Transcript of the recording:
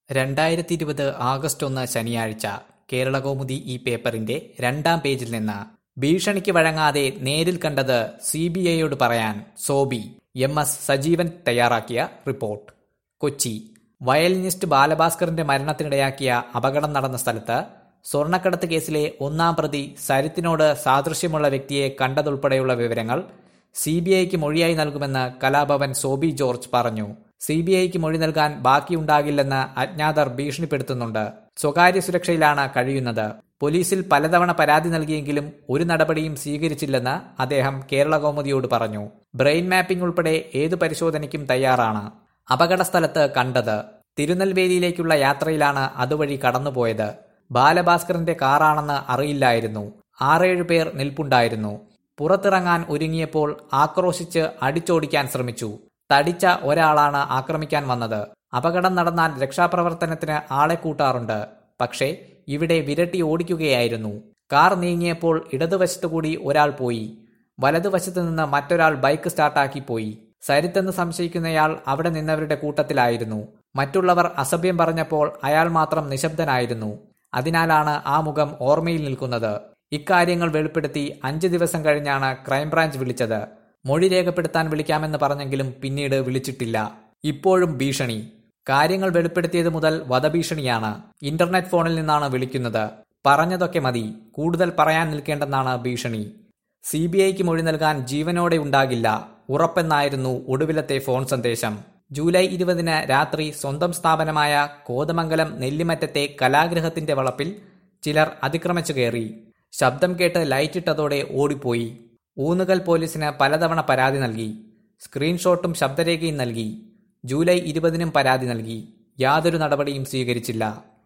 രണ്ടായിരത്തി ഇരുപത് ആഗസ്റ്റ് ഒന്ന് ശനിയാഴ്ച കേരളകൗമുദി ഈ പേപ്പറിന്റെ രണ്ടാം പേജിൽ നിന്ന് ഭീഷണിക്ക് വഴങ്ങാതെ നേരിൽ കണ്ടത് സി ബി ഐയോട് പറയാൻ സോബി എം എസ് സജീവൻ തയ്യാറാക്കിയ റിപ്പോർട്ട് കൊച്ചി വയലിനിസ്റ്റ് ബാലഭാസ്കറിന്റെ മരണത്തിനിടയാക്കിയ അപകടം നടന്ന സ്ഥലത്ത് സ്വർണ്ണക്കടത്ത് കേസിലെ ഒന്നാം പ്രതി സരിത്തിനോട് സാദൃശ്യമുള്ള വ്യക്തിയെ കണ്ടതുൾപ്പെടെയുള്ള വിവരങ്ങൾ സി ബി ഐക്ക് മൊഴിയായി നൽകുമെന്ന് കലാഭവൻ സോബി ജോർജ് പറഞ്ഞു സി ബി ഐക്ക് മൊഴി നൽകാൻ ബാക്കിയുണ്ടാകില്ലെന്ന് അജ്ഞാതർ ഭീഷണിപ്പെടുത്തുന്നുണ്ട് സ്വകാര്യ സുരക്ഷയിലാണ് കഴിയുന്നത് പോലീസിൽ പലതവണ പരാതി നൽകിയെങ്കിലും ഒരു നടപടിയും സ്വീകരിച്ചില്ലെന്ന് അദ്ദേഹം കേരള കൗമുദിയോട് പറഞ്ഞു ബ്രെയിൻ മാപ്പിംഗ് ഉൾപ്പെടെ ഏതു പരിശോധനയ്ക്കും തയ്യാറാണ് അപകട സ്ഥലത്ത് കണ്ടത് തിരുനെൽവേലിയിലേക്കുള്ള യാത്രയിലാണ് അതുവഴി കടന്നുപോയത് ബാലഭാസ്കറിന്റെ കാറാണെന്ന് അറിയില്ലായിരുന്നു ആറേഴു പേർ നിൽപ്പുണ്ടായിരുന്നു പുറത്തിറങ്ങാൻ ഒരുങ്ങിയപ്പോൾ ആക്രോശിച്ച് അടിച്ചോടിക്കാൻ ശ്രമിച്ചു തടിച്ച ഒരാളാണ് ആക്രമിക്കാൻ വന്നത് അപകടം നടന്നാൽ രക്ഷാപ്രവർത്തനത്തിന് ആളെ കൂട്ടാറുണ്ട് പക്ഷേ ഇവിടെ വിരട്ടി ഓടിക്കുകയായിരുന്നു കാർ നീങ്ങിയപ്പോൾ ഇടതുവശത്തു കൂടി ഒരാൾ പോയി വലതുവശത്തു നിന്ന് മറ്റൊരാൾ ബൈക്ക് സ്റ്റാർട്ടാക്കി പോയി സരിത്തെന്ന് സംശയിക്കുന്നയാൾ അവിടെ നിന്നവരുടെ കൂട്ടത്തിലായിരുന്നു മറ്റുള്ളവർ അസഭ്യം പറഞ്ഞപ്പോൾ അയാൾ മാത്രം നിശബ്ദനായിരുന്നു അതിനാലാണ് ആ മുഖം ഓർമ്മയിൽ നിൽക്കുന്നത് ഇക്കാര്യങ്ങൾ വെളിപ്പെടുത്തി അഞ്ച് ദിവസം കഴിഞ്ഞാണ് ക്രൈംബ്രാഞ്ച് വിളിച്ചത് മൊഴി രേഖപ്പെടുത്താൻ വിളിക്കാമെന്ന് പറഞ്ഞെങ്കിലും പിന്നീട് വിളിച്ചിട്ടില്ല ഇപ്പോഴും ഭീഷണി കാര്യങ്ങൾ വെളിപ്പെടുത്തിയത് മുതൽ വധഭീഷണിയാണ് ഇന്റർനെറ്റ് ഫോണിൽ നിന്നാണ് വിളിക്കുന്നത് പറഞ്ഞതൊക്കെ മതി കൂടുതൽ പറയാൻ നിൽക്കേണ്ടെന്നാണ് ഭീഷണി സി ബി ഐക്ക് മൊഴി നൽകാൻ ജീവനോടെ ഉണ്ടാകില്ല ഉറപ്പെന്നായിരുന്നു ഒടുവിലത്തെ ഫോൺ സന്ദേശം ജൂലൈ ഇരുപതിന് രാത്രി സ്വന്തം സ്ഥാപനമായ കോതമംഗലം നെല്ലിമറ്റത്തെ കലാഗ്രഹത്തിന്റെ വളപ്പിൽ ചിലർ അതിക്രമിച്ചു കയറി ശബ്ദം കേട്ട് ലൈറ്റിട്ടതോടെ ഓടിപ്പോയി ഊന്നുകൽ പോലീസിന് പലതവണ പരാതി നൽകി സ്ക്രീൻഷോട്ടും ശബ്ദരേഖയും നൽകി ജൂലൈ ഇരുപതിനും പരാതി നൽകി യാതൊരു നടപടിയും സ്വീകരിച്ചില്ല